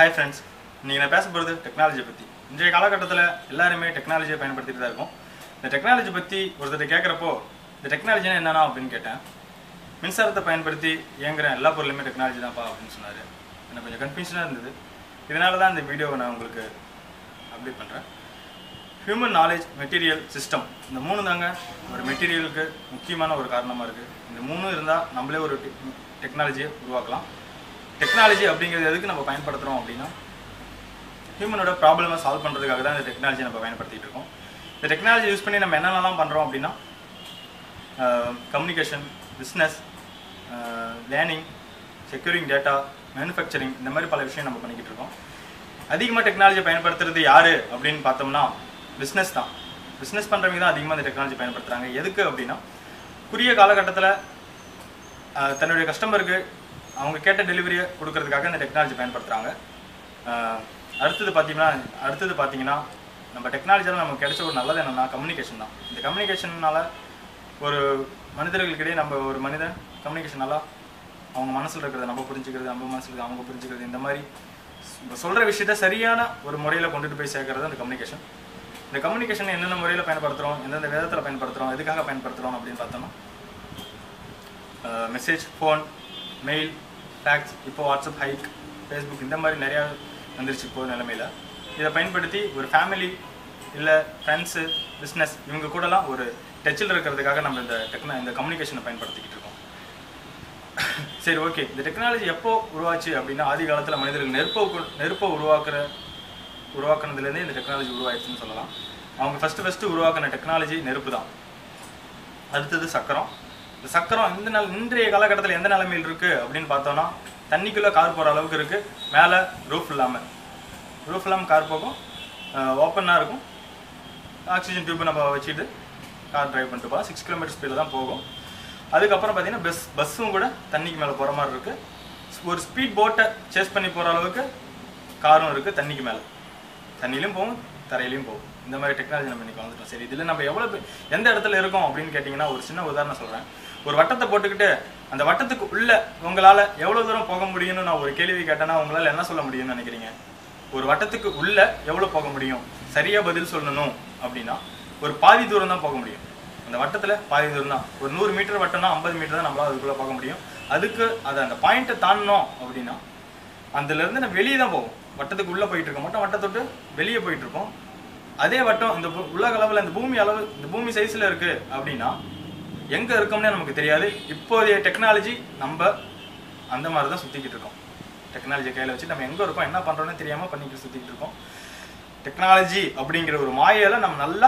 hi friends நீங்கள் நான் பேச போகிறது டெக்னாலஜி பற்றி இன்றைய காலகட்டத்தில் எல்லாருமே டெக்னாலஜியை பயன்படுத்திட்டு தான் இருக்கோம் இந்த டெக்னாலஜி பற்றி ஒருத்தர் கேட்குறப்போ இந்த டெக்னாலஜினா என்னன்னா அப்படின்னு கேட்டேன் மின்சாரத்தை பயன்படுத்தி இயங்குற எல்லா பொருளுமே டெக்னாலஜி தான்ப்பா அப்படின்னு சொன்னார் எனக்கு கொஞ்சம் கன்ஃபியூஷனாக இருந்தது இதனால தான் இந்த வீடியோவை நான் உங்களுக்கு அப்டேட் பண்ணுறேன் ஹியூமன் நாலேஜ் மெட்டீரியல் சிஸ்டம் இந்த மூணு தாங்க ஒரு மெட்டீரியலுக்கு முக்கியமான ஒரு காரணமாக இருக்குது இந்த மூணு இருந்தால் நம்மளே ஒரு டெக்னாலஜியை உருவாக்கலாம் டெக்னாலஜி அப்படிங்கிறது எதுக்கு நம்ம பயன்படுத்துகிறோம் அப்படின்னா ஹியூமனோட ப்ராப்ளமை சால்வ் பண்ணுறதுக்காக தான் இந்த டெக்னாலஜி நம்ம பயன்படுத்திட்டு இருக்கோம் இந்த டெக்னாலஜி யூஸ் பண்ணி நம்ம என்னென்னலாம் பண்ணுறோம் அப்படின்னா communication business learning securing data manufacturing இந்த மாதிரி பல விஷயம் நம்ம பண்ணிக்கிட்டு இருக்கோம் அதிகமாக டெக்னாலஜி பயன்படுத்துறது யாரு அப்படின்னு பார்த்தோம்னா பிஸ்னஸ் தான் பிஸ்னஸ் பண்ணுறவங்க தான் அதிகமாக இந்த டெக்னாலஜி பயன்படுத்துகிறாங்க எதுக்கு அப்படின்னா குறுகிய காலகட்டத்தில் ஆஹ் தன்னுடைய கஸ்டமருக்கு அவங்க கேட்ட டெலிவரியை கொடுக்கறதுக்காக இந்த டெக்னாலஜி பயன்படுத்துகிறாங்க அடுத்தது பார்த்தீங்கன்னா அடுத்தது பார்த்தீங்கன்னா நம்ம டெக்னாலஜியால் நமக்கு கிடைச்ச ஒரு நல்லது என்னென்னா கம்யூனிகேஷன் தான் இந்த கம்யூனிகேஷன்னால ஒரு மனிதர்களுக்கிடையே நம்ம ஒரு மனிதன் கம்யூனிகேஷன் நல்லா அவங்க மனசில் இருக்கிறத நம்ம புரிஞ்சுக்கிறது நம்ம மனசில் இருக்கிறத அவங்க புரிஞ்சுக்கிறது இந்த மாதிரி சொல்கிற விஷயத்த சரியான ஒரு முறையில் கொண்டுட்டு போய் சேர்க்கறது அந்த கம்யூனிகேஷன் இந்த கம்யூனிகேஷன் என்னென்ன முறையில் பயன்படுத்துகிறோம் எந்தெந்த விதத்தில் பயன்படுத்துகிறோம் எதுக்காக பயன்படுத்துகிறோம் அப்படின்னு பார்த்தோம்னா மெசேஜ் ஃபோன் மெயில் டேக்ஸ் இப்போ வாட்ஸ்அப் ஹைக் ஃபேஸ்புக் இந்த மாதிரி நிறையா வந்துருச்சு இப்போ நிலமையில இதை பயன்படுத்தி ஒரு ஃபேமிலி இல்லை ஃப்ரெண்ட்ஸு பிஸ்னஸ் இவங்க கூடலாம் ஒரு டச்சில் இருக்கிறதுக்காக நம்ம இந்த டெக்னா இந்த கம்யூனிகேஷனை பயன்படுத்திக்கிட்டு இருக்கோம் சரி ஓகே இந்த டெக்னாலஜி எப்போ உருவாச்சு அப்படின்னா ஆதி காலத்தில் மனிதர்கள் நெருப்பை கு- நெருப்பை உருவாக்குற உருவாக்குனதுலேருந்தே இந்த டெக்னாலஜி உருவாயிடுச்சுன்னு சொல்லலாம் அவங்க ஃபஸ்ட்டு ஃபஸ்ட்டு உருவாக்கின டெக்னாலஜி நெருப்பு தான் அடுத்தது சக்கரம் இந்த சக்கரம் இந்த நாள் இன்றைய காலகட்டத்தில் எந்த நிலைமையில் இருக்கு அப்படின்னு பார்த்தோம்னா தண்ணிக்குள்ளே கார் போகிற அளவுக்கு இருக்கு மேலே ரூஃப் இல்லாமல் ரூஃப் இல்லாமல் கார் போகும் ஓப்பனாக இருக்கும் ஆக்சிஜன் டியூப் நம்ம வச்சுட்டு கார் டிரைவ் பண்ணிட்டு போகலாம் சிக்ஸ் கிலோமீட்டர் ஸ்பீடில் தான் போகும் அதுக்கப்புறம் பார்த்தீங்கன்னா பஸ் பஸ்ஸும் கூட தண்ணிக்கு மேலே போகிற மாதிரி இருக்கு ஒரு ஸ்பீட் போட்டை சேஸ் பண்ணி போகிற அளவுக்கு காரும் இருக்குது தண்ணிக்கு மேலே தண்ணியிலும் போகும் தரையிலையும் போகும் இந்த மாதிரி டெக்னாலஜி நம்ம இன்னைக்கு வந்துட்டோம் சரி இதில் நம்ம எவ்வளோ பே- எந்த இடத்துல இருக்கோம் அப்படின்னு கேட்டிங்கன்னா ஒரு சின்ன உதாரணம் சொல்கிறேன் ஒரு வட்டத்தை போட்டுக்கிட்டு அந்த வட்டத்துக்கு உள்ள உங்களால் எவ்வளோ தூரம் போக முடியும்னு நான் ஒரு கேள்வி கேட்டேன்னா உங்களால் என்ன சொல்ல முடியும்னு நினைக்கிறீங்க ஒரு வட்டத்துக்கு உள்ள எவ்வளோ போக முடியும் சரியாக பதில் சொல்லணும் அப்படின்னா ஒரு பாதி தூரம் தான் போக முடியும் அந்த வட்டத்தில் பாதி தூரம் தான் ஒரு நூறு மீட்டர் வட்டம்னா ஐம்பது மீட்டர் தான் நம்மளால அதுக்குள்ளே போக முடியும் அதுக்கு அதை அந்த பாயிண்ட்டை தாண்டணும் அப்படின்னா அதுலேருந்து நம்ம வெளியே தான் போவோம் வட்டத்துக்கு உள்ளே போயிட்டு இருக்க மாட்டோம் வட்டத்தொட்டு வெளியே போயிட்டு இருப்போம் அதே வட்டம் இந்த பூ- உலக அளவில் இந்த பூமி அளவு இந்த பூமி சைஸில் இருக்கு அப்படின்னா எங்கே இருக்கோம்னே நமக்கு தெரியாது இப்போதைய டெக்னாலஜி நம்ம அந்த மாதிரி தான் சுற்றிக்கிட்டு இருக்கோம் டெக்னாலஜி கையில் வச்சு நம்ம எங்கே இருக்கோம் என்ன பண்ணுறோன்னு தெரியாமல் பண்ணிக்கிட்டு சுற்றிக்கிட்டு இருக்கோம் டெக்னாலஜி அப்படிங்கிற ஒரு மாயையில நம்ம நல்லா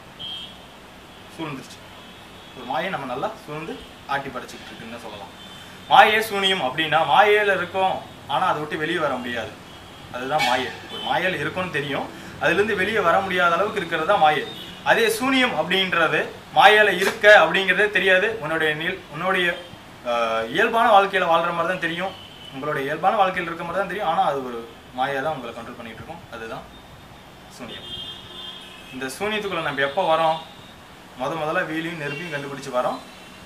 சூழ்ந்துருச்சு ஒரு மாயை நம்ம நல்லா சூழ்ந்து ஆட்டி படைச்சிக்கிட்டு இருக்குன்னு சொல்லலாம் மாயே சூனியம் அப்படின்னா மாயையில இருக்கோம் ஆனா அதை விட்டு வெளியே வர முடியாது அதுதான் மாயை ஒரு மாயையில இருக்கும்னு தெரியும் அதுலேருந்து வெளியே வர முடியாத அளவுக்கு இருக்கிறது தான் மாயை அதே சூனியம் அப்படின்றது மாயையில இருக்க அப்படிங்கிறதே தெரியாது உன்னுடைய நீள் உன்னுடைய ஆஹ், இயல்பான வாழ்க்கையில வாழ்ற மாதிரி தான் தெரியும் உங்களுடைய இயல்பான வாழ்க்கையில் இருக்க மாதிரி தான் தெரியும் ஆனா அது ஒரு மாயை தான் உங்களை கண்ட்ரோல் பண்ணிட்டு இருக்கும் அதுதான் சூனியம் இந்த சூனியத்துக்குள்ள நம்ம எப்போ வரோம் முத முதல்ல வீலையும் நெருப்பையும் கண்டுபிடிச்சு வரோம்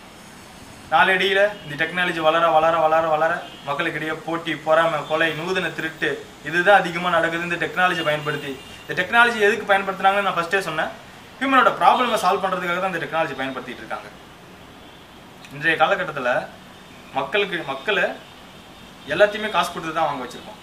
நாளடியில இந்த டெக்னாலஜி வளர வளர வளர வளர மக்களுக்கிடையே போட்டி பொறாமை கொலை நூதன திருட்டு இதுதான் அதிகமா நடக்குது இந்த டெக்னாலஜி பயன்படுத்தி இந்த டெக்னாலஜி எதுக்கு பயன்படுத்துனாங்கன்னு நான் ஃபர்ஸ்டே சொன்னேன் ஹியூமனோட ப்ராப்ளமை சால்வ் பண்றதுக்காக தான் இந்த டெக்னாலஜி பயன்படுத்திட்டு இருக்காங்க இன்றைய காலகட்டத்துல மக்களுக்கு மக்களை எல்லாத்தையுமே காசு கொடுத்து தான் வாங்க வச்சிருக்கோம்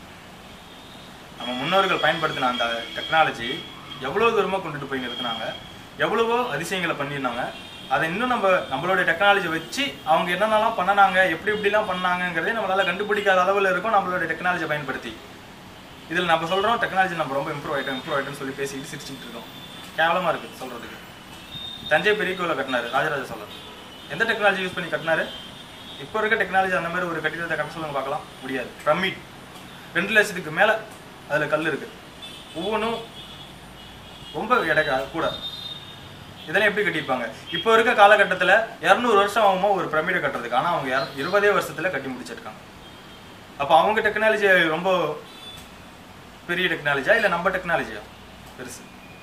நம்ம முன்னோர்கள் பயன்படுத்தின அந்த டெக்னாலஜி எவ்வளோ தூரமாக கொண்டுட்டு போய் நிறுத்தினாங்க எவ்வளவோ அதிசயங்களை பண்ணியிருந்தாங்க அதை இன்னும் நம்ம நம்மளோட டெக்னாலஜி வச்சு அவங்க என்னென்னலாம் பண்ணனாங்க எப்படி எப்படிலாம் பண்ணாங்கங்கிறதே நம்மளால கண்டுபிடிக்காத அளவில் இருக்கும் நம்மளோட டெக்னாலஜி பயன்படுத்தி இதில் நம்ம சொல்கிறோம் டெக்னாலஜி நம்ம ரொம்ப இம்ப்ரூவ் ஆகிட்டோம் இம்ப்ரூவ் ஆகிட்டோம்னு சொல்லி பேசிட்டு சிரிச்சுட்டு இருக்கோம் கேவலமாக இருக்குது சொல்கிறதுக்கு தஞ்சை பெரிய கோயிலை கட்டினாரு ராஜராஜ சோழர் எந்த டெக்னாலஜி யூஸ் பண்ணி கட்டினாரு இப்போ இருக்க டெக்னாலஜி அந்த மாதிரி ஒரு கட்டிடத்தை கட்ட சொல்லுங்க பார்க்கலாம் முடியாது பிரமிட் ரெண்டு லட்சத்துக்கு மேலே அதில் கல் இருக்கு ஒவ்வொன்றும் ரொம்ப எடை கூட இதெல்லாம் எப்படி கட்டியிருப்பாங்க இப்போ இருக்க காலகட்டத்தில் இரநூறு வருஷம் ஆகுமோ ஒரு பிரமிடை கட்டுறதுக்கு ஆனால் அவங்க இர- இருபதே வருஷத்தில் கட்டி முடிச்சிருக்காங்க அப்போ அவங்க டெக்னாலஜி ரொம்ப பெரிய டெக்னாலஜியா இல்லை நம்ம டெக்னாலஜியா பெருசு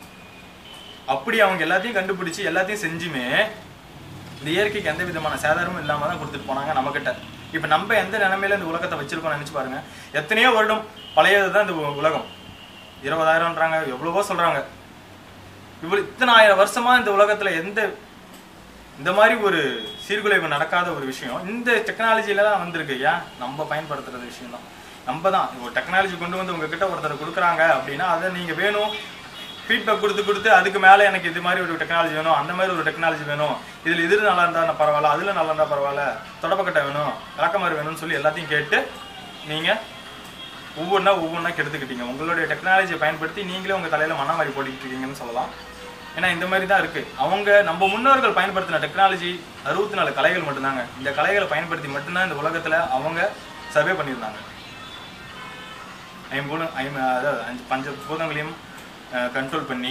அப்படி அவங்க எல்லாத்தையும் கண்டுபிடிச்சு எல்லாத்தையும் செஞ்சுமே இந்த இயற்கைக்கு எந்த விதமான சேதாரமும் இல்லாம தான் கொடுத்துட்டு போனாங்க நம்மக்கிட்ட இப்போ நம்ம எந்த நிலைமையில இந்த உலகத்தை வச்சிருக்கோம் நினைச்சு பாருங்க எத்தனையோ வருடம் பழையது தான் இந்த உ- உலகம் இருபதாயிரம்ன்றாங்க எவ்வளவோ சொல்றாங்க இவ்வளவு இத்தனை ஆயிரம் வருஷமா இந்த உலகத்துல எந்த இந்த மாதிரி ஒரு சீர்குலைவு நடக்காத ஒரு விஷயம் இந்த டெக்னாலஜில தான் வந்திருக்கு ஏன் நம்ம பயன்படுத்துறது விஷயம் தான் நம்ம தான் ஒரு டெக்னாலஜி கொண்டு வந்து உங்ககிட்ட ஒருத்தர் கொடுக்குறாங்க அப்படின்னா அதை நீங்க வேணும் ஃபீட்பேக் கொடுத்து கொடுத்து அதுக்கு மேலே எனக்கு இது மாதிரி ஒரு டெக்னாலஜி வேணும் அந்த மாதிரி ஒரு டெக்னாலஜி வேணும் இதில் இது நல்லா இருந்தா பரவாயில்ல அதில் நல்லா இருந்தா பரவாயில்ல தொடப்பக்கட்டை வேணும் விளக்கமாறு வேணும்னு சொல்லி எல்லாத்தையும் கேட்டு நீங்கள் ஒவ்வொன்றா ஒவ்வொன்றா கெடுத்துக்கிட்டீங்க உங்களுடைய டெக்னாலஜியை பயன்படுத்தி நீங்களே உங்கள் தலையில் மண்ண மாதிரி போட்டுக்கிட்டு இருக்கீங்கன்னு சொல்லலாம் ஏன்னா இந்த மாதிரி தான் இருக்குது அவங்க நம்ம முன்னோர்கள் பயன்படுத்தின டெக்னாலஜி அறுபத்தி நாலு கலைகள் மட்டும்தாங்க இந்த கலைகளை பயன்படுத்தி மட்டும்தான் இந்த உலகத்தில் அவங்க சர்வே பண்ணியிருந்தாங்க ஐம்பூலம் ஐம் அதாவது அஞ்சு பஞ்ச பூதங்களையும் கண்ட்ரோல் பண்ணி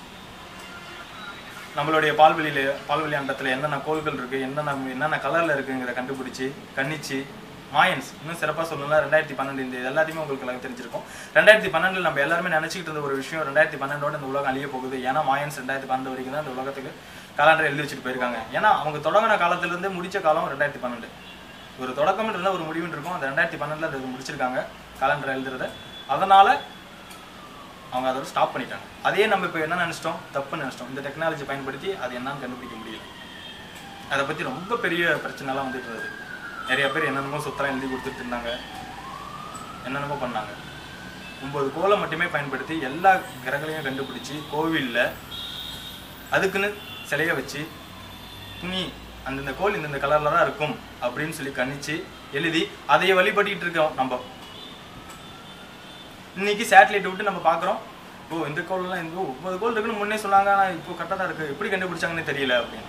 நம்மளுடைய பால்வெளியில பால்வெளி அண்டத்தில் என்னென்ன கோள்கள் இருக்கு என்னென்ன என்னென்ன கலர்ல இருக்குங்கிறத கண்டுபிடிச்சு கணிச்சு மாயன்ஸ் இன்னும் சிறப்பாக சொல்லணும்னா ரெண்டாயிரத்தி பன்னெண்டு இந்த இது எல்லாத்தையுமே உங்களுக்கு எல்லாம் தெரிஞ்சிருக்கும் ரெண்டாயிரத்தி பன்னெண்டுல நம்ம எல்லாருமே நினைச்சிட்டு இருந்த ஒரு விஷயம் ரெண்டாயிரத்தி பன்னெண்டோட இந்த உலகம் அழிய போகுது ஏன்னா மாயன்ஸ் ரெண்டாயிரத்தி பன்னெண்டு வரைக்கும் தான் இந்த உலகத்துக்கு காலண்டர் எழுதி வச்சுட்டு போயிருக்காங்க ஏன்னா அவங்க தொடங்கின காலத்துல இருந்து முடிச்ச காலம் ரெண்டாயிரத்தி பன்னெண்டு ஒரு தொடக்கம் இருந்தால் ஒரு முடிவுன்னு இருக்கும் அந்த ரெண்டாயிரத்தி பன்னெண்டுல அது முடிச்சிருக்காங்க காலண்டர் எழுதுறத அதனால அவங்க அதோட ஸ்டாப் பண்ணிட்டாங்க அதே நம்ம இப்போ என்ன நினைச்சிட்டோம் தப்புன்னு நினைச்சிட்டோம் இந்த டெக்னாலஜி பயன்படுத்தி அது என்னன்னு கண்டுபிடிக்க முடியல அதை பற்றி ரொம்ப பெரிய பிரச்சனைலாம் வந்துட்டு இருந்தது நிறைய பேர் என்னென்னமோ சொத்தெல்லாம் எழுதி கொடுத்துட்டு இருந்தாங்க என்னென்னமோ பண்ணாங்க ஒன்பது கோலை மட்டுமே பயன்படுத்தி எல்லா கிரகங்களையும் கண்டுபிடிச்சி கோவிலில் அதுக்குன்னு சிலையை வச்சு துணி அந்தந்த கோல் இந்தந்த கலரில் தான் இருக்கும் அப்படின்னு சொல்லி கணிச்சு எழுதி அதையே வழிபட்டுக்கிட்டு இருக்கோம் நம்ம இன்னைக்கு சேட்டலைட் விட்டு நம்ம பார்க்குறோம் ஓ இந்த கோல்லாம் இந்த ஒன்பது கோல் இருக்குன்னு முன்னே சொன்னாங்க ஆனால் இப்போ கரெக்டாக தான் இருக்குது எப்படி கண்டுபிடிச்சாங்கன்னு தெரியல அப்படின்னு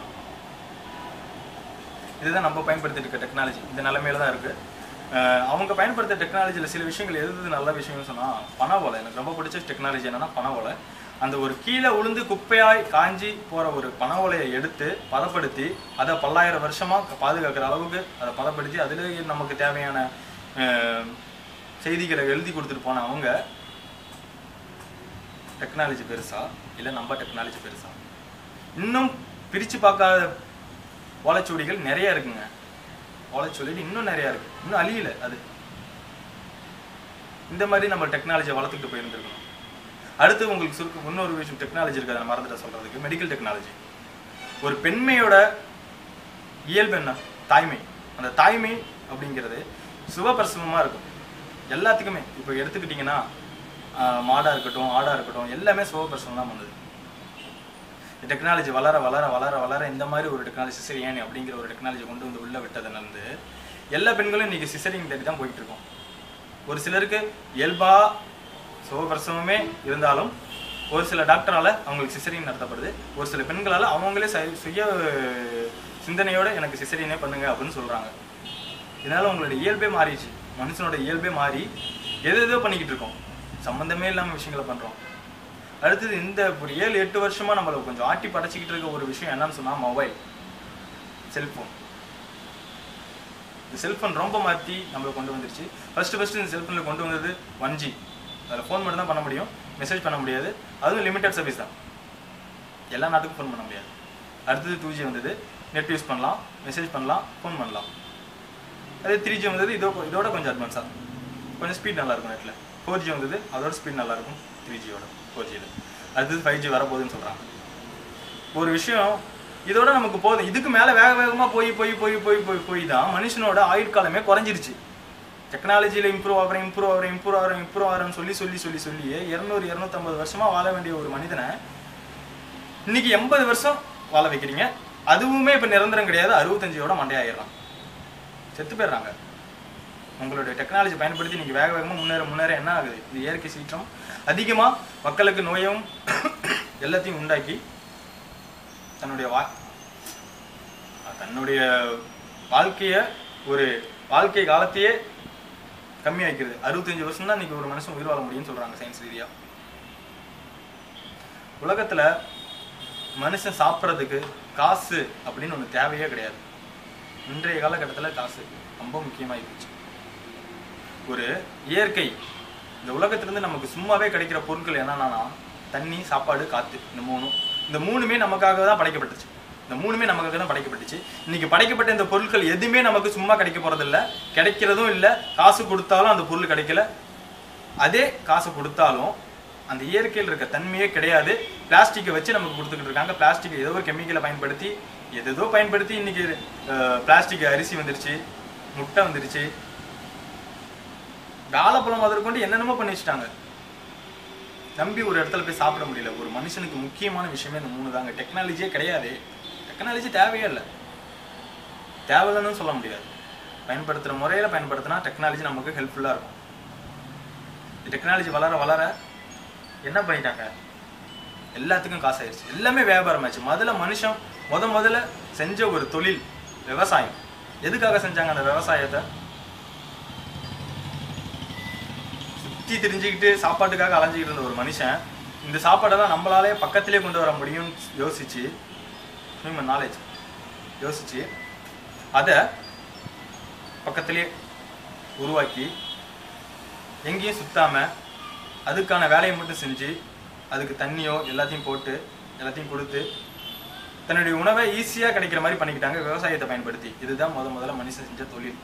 இதுதான் நம்ம பயன்படுத்திட்டு இருக்க டெக்னாலஜி இந்த நிலைமையில தான் இருக்கு அஹ் அவங்க பயன்படுத்த டெக்னாலஜியில் சில விஷயங்கள் எது எது நல்ல விஷயம்னு சொன்னால் பண ஓலை எனக்கு ரொம்ப பிடிச்ச டெக்னாலஜி என்னன்னா பண ஓலை அந்த ஒரு கீழே உளுந்து குப்பையாய் காஞ்சி போகிற ஒரு பண ஓலையை எடுத்து பதப்படுத்தி அதை பல்லாயிரம் வருஷமா பாதுகாக்கிற அளவுக்கு அதை பதப்படுத்தி அதில் நமக்கு தேவையான அஹ், செய்திகளை எழுதி கொடுத்துட்டு போன அவங்க டெக்னாலஜி பெருசா இல்லை நம்ம டெக்னாலஜி பெருசா இன்னும் பிரித்து பார்க்காத ஓலைச்சுவடிகள் நிறைய இருக்குங்க ஓலைச்சுவடிகள் இன்னும் நிறைய இருக்கு இன்னும் அழியல அது இந்த மாதிரி நம்ம டெக்னாலஜியை வளர்த்துக்கிட்டு போயிருந்துருக்கணும் அடுத்து உங்களுக்கு சுருக்கு இன்னொரு விஷயம் டெக்னாலஜி இருக்கு அதை மறந்துட்ட சொல்றதுக்கு மெடிக்கல் டெக்னாலஜி ஒரு பெண்மையோட இயல்பு என்ன தாய்மை அந்த தாய்மை அப்படிங்கிறது சுகப்பிரசவமா இருக்கும் எல்லாத்துக்குமே இப்போ எடுத்துக்கிட்டிங்கன்னா ஆஹ், மாடா இருக்கட்டும் ஆடா இருக்கட்டும் எல்லாமே சுகப்பிரசவம் தான் வந்தது டெக்னாலஜி வளர வளர வளர வளர இந்த மாதிரி ஒரு டெக்னாலஜி சிசரியன் அப்படிங்கிற ஒரு டெக்னாலஜி கொண்டு வந்து உள்ள விட்டதுலேருந்து எல்லா பெண்களும் இன்னைக்கு சிசரிங் தேடி தான் போயிட்டு இருக்கோம் ஒரு சிலருக்கு இயல்பா சுகப்பிரசவமே இருந்தாலும் ஒரு சில டாக்டரால அவங்களுக்கு சிசரிங் நடத்தப்படுது ஒரு சில பெண்களால அவங்களே சை- சுய சிந்தனையோட எனக்கு சிசரியனே பண்ணுங்க அப்படின்னு சொல்றாங்க இதனால உங்களுடைய இயல்பே மாறிடுச்சு மனுஷனோட இயல்பே மாறி எது எதோ பண்ணிக்கிட்டு இருக்கோம் சம்பந்தமே இல்லாம விஷயங்களை பண்றோம் அடுத்தது இந்த ஒரு ஏழு எட்டு வருஷமா நம்மள கொஞ்சம் ஆட்டி படைச்சிக்கிட்டு இருக்க ஒரு விஷயம் என்னன்னு சொன்னா மொபைல் செல்போன் இந்த செல்போன் ரொம்ப மாற்றி நம்மளை கொண்டு வந்துருச்சு ஃபர்ஸ்ட் ஃபர்ஸ்ட் இந்த செல்போனில் கொண்டு வந்தது ஒன் ஜி அதில் ஃபோன் மட்டும் தான் பண்ண முடியும் மெசேஜ் பண்ண முடியாது அதுவும் லிமிட்டட் சர்வீஸ் தான் எல்லா நாட்டுக்கும் ஃபோன் பண்ண முடியாது அடுத்தது டூ ஜி வந்தது நெட் யூஸ் பண்ணலாம் மெசேஜ் பண்ணலாம் ஃபோன் பண்ணலாம் அதே த்ரீ ஜி வந்தது இதோ இதோட கொஞ்சம் அட்வான்ஸாக கொஞ்சம் ஸ்பீட் நல்லா இருக்கும் நெட்டில் ஃபோர் ஜி வந்தது அதோட ஸ்பீட் நல்லா இருக்கும் த்ரீ ஜியோட ஃபோர் ஜியில் அடுத்தது ஃபைவ் ஜி வரப்போகுதுன்னு சொல்கிறாங்க ஒரு விஷயம் இதோட நமக்கு போதும் இதுக்கு மேலே வேக வேகமாக போய் போய் போய் போய் போய் போய் தான் மனுஷனோட ஆயுட்காலமே குறைஞ்சிருச்சு டெக்னாலஜியில் இம்ப்ரூவ் ஆகிறேன் இம்ப்ரூவ் ஆகிறேன் இம்ப்ரூவ் ஆகிறேன் இம்ப்ரூவ் ஆகிறேன்னு சொல்லி சொல்லி சொல்லி சொல்லியே இரநூறு இரநூத்தம்பது வருஷமா வாழ வேண்டிய ஒரு மனிதனை இன்னைக்கு எண்பது வருஷம் வாழ வைக்கிறீங்க அதுவுமே இப்போ நிரந்தரம் கிடையாது அறுபத்தஞ்சோட மண்டையாயிடுறான் செத்து போயிடுறாங்க உங்களுடைய டெக்னாலஜி பயன்படுத்தி நீங்கள் வேக வேகமாக முன்னேற முன்னேற என்ன ஆகுது இது இயற்கை சீற்றம் அதிகமாக மக்களுக்கு நோயும் எல்லாத்தையும் உண்டாக்கி தன்னுடைய வா தன்னுடைய வாழ்க்கைய ஒரு வாழ்க்கை காலத்தையே கம்மியாக்கிறது அறுபத்தஞ்சு வருஷம் தான் இன்னைக்கு ஒரு மனுஷன் உயிர் வாழ முடியும்னு சொல்றாங்க சயின்ஸ் ரீதியா உலகத்துல மனுஷன் சாப்பிட்றதுக்கு காசு அப்படின்னு ஒண்ணு தேவையே கிடையாது இன்றைய காலகட்டத்துல காசு ரொம்ப முக்கியமாகி போச்சு ஒரு இயற்கை இந்த உலகத்திலிருந்து நமக்கு சும்மாவே கிடைக்கிற பொருட்கள் என்னன்னா தண்ணி சாப்பாடு காத்து இந்த மூணும் இந்த மூணுமே நமக்காக தான் படைக்கப்பட்டுச்சு இந்த மூணுமே நமக்காக தான் படைக்கப்பட்டுச்சு இன்னைக்கு படைக்கப்பட்ட இந்த பொருட்கள் எதுவுமே நமக்கு சும்மா கிடைக்க போறது இல்ல கிடைக்கிறதும் இல்ல காசு கொடுத்தாலும் அந்த பொருள் கிடைக்கல அதே காசு கொடுத்தாலும் அந்த இயற்கையில் இருக்க தன்மையே கிடையாது பிளாஸ்டிக்கை வச்சு நமக்கு கொடுத்துக்கிட்டு இருக்காங்க பிளாஸ்டிக் ஏதோ ஒரு கெமிக்கலை பயன்படுத்தி எதேதோ பயன்படுத்தி இன்னைக்கு பிளாஸ்டிக் அரிசி வந்துருச்சு முட்டை வந்துருச்சு வாழைப்பழம் முதற்கொண்டு என்னென்னமோ பண்ணி வச்சுட்டாங்க நம்பி ஒரு இடத்துல போய் சாப்பிட முடியல ஒரு மனுஷனுக்கு முக்கியமான விஷயமே இந்த மூணு தாங்க டெக்னாலஜியே கிடையாது டெக்னாலஜி தேவையே இல்லை தேவையில்லைன்னு சொல்ல முடியாது பயன்படுத்துகிற முறையில் பயன்படுத்தினா டெக்னாலஜி நமக்கு ஹெல்ப்ஃபுல்லாக இருக்கும் டெக்னாலஜி வளர வளர என்ன பண்ணிட்டாங்க எல்லாத்துக்கும் காசு ஆயிடுச்சு எல்லாமே வியாபாரம் ஆச்சு முதல்ல மனுஷன் முத முதல்ல செஞ்ச ஒரு தொழில் விவசாயம் எதுக்காக செஞ்சாங்க அந்த விவசாயத்தை சுத்தி தெரிஞ்சுக்கிட்டு சாப்பாட்டுக்காக அலைஞ்சிக்கிட்டு இருந்த ஒரு மனுஷன் இந்த சாப்பாடை தான் நம்மளாலே பக்கத்திலே கொண்டு வர முடியும்னு யோசிச்சு ஹியூமன் நாலேஜ் யோசிச்சு அதை பக்கத்திலே உருவாக்கி எங்கேயும் சுத்தாம அதுக்கான வேலையை மட்டும் செஞ்சு அதுக்கு தண்ணியோ எல்லாத்தையும் போட்டு எல்லாத்தையும் கொடுத்து தன்னுடைய உணவை ஈஸியா கிடைக்கிற மாதிரி பண்ணிக்கிட்டாங்க விவசாயத்தை பயன்படுத்தி இதுதான் முத முதல்ல மனுஷன் செஞ்ச தொழில்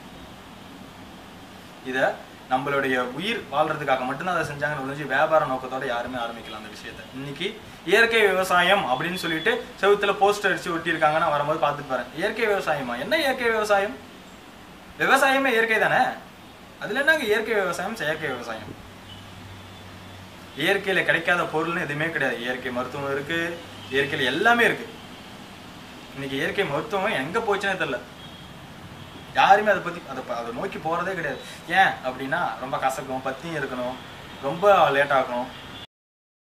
இத நம்மளுடைய உயிர் வாழ்றதுக்காக மட்டும்தான் அதை செஞ்சாங்கன்னு ஒழிஞ்சு வியாபார நோக்கத்தோட யாருமே ஆரம்பிக்கலாம் அந்த விஷயத்த இன்னைக்கு இயற்கை விவசாயம் அப்படின்னு சொல்லிட்டு செவுத்துல போஸ்டர் அடிச்சு ஒட்டி இருக்காங்கன்னா வரும்போது பார்த்துட்டு பாருங்க இயற்கை விவசாயமா என்ன இயற்கை விவசாயம் விவசாயமே இயற்கை தானே அதுல என்னங்க இயற்கை விவசாயம் செயற்கை விவசாயம் இயற்கையில கிடைக்காத பொருள்னு எதுவுமே கிடையாது இயற்கை மருத்துவம் இருக்கு இயற்கையில எல்லாமே இருக்கு இன்னைக்கு இயற்கை மருத்துவம் எங்க போச்சுன்னே தெரியல யாருமே அதை பத்தி அதை ப- அதை நோக்கி போறதே கிடையாது ஏன் அப்படின்னா ரொம்ப கசக்கும் பத்தியும் இருக்கணும் ரொம்ப லேட் ஆகணும்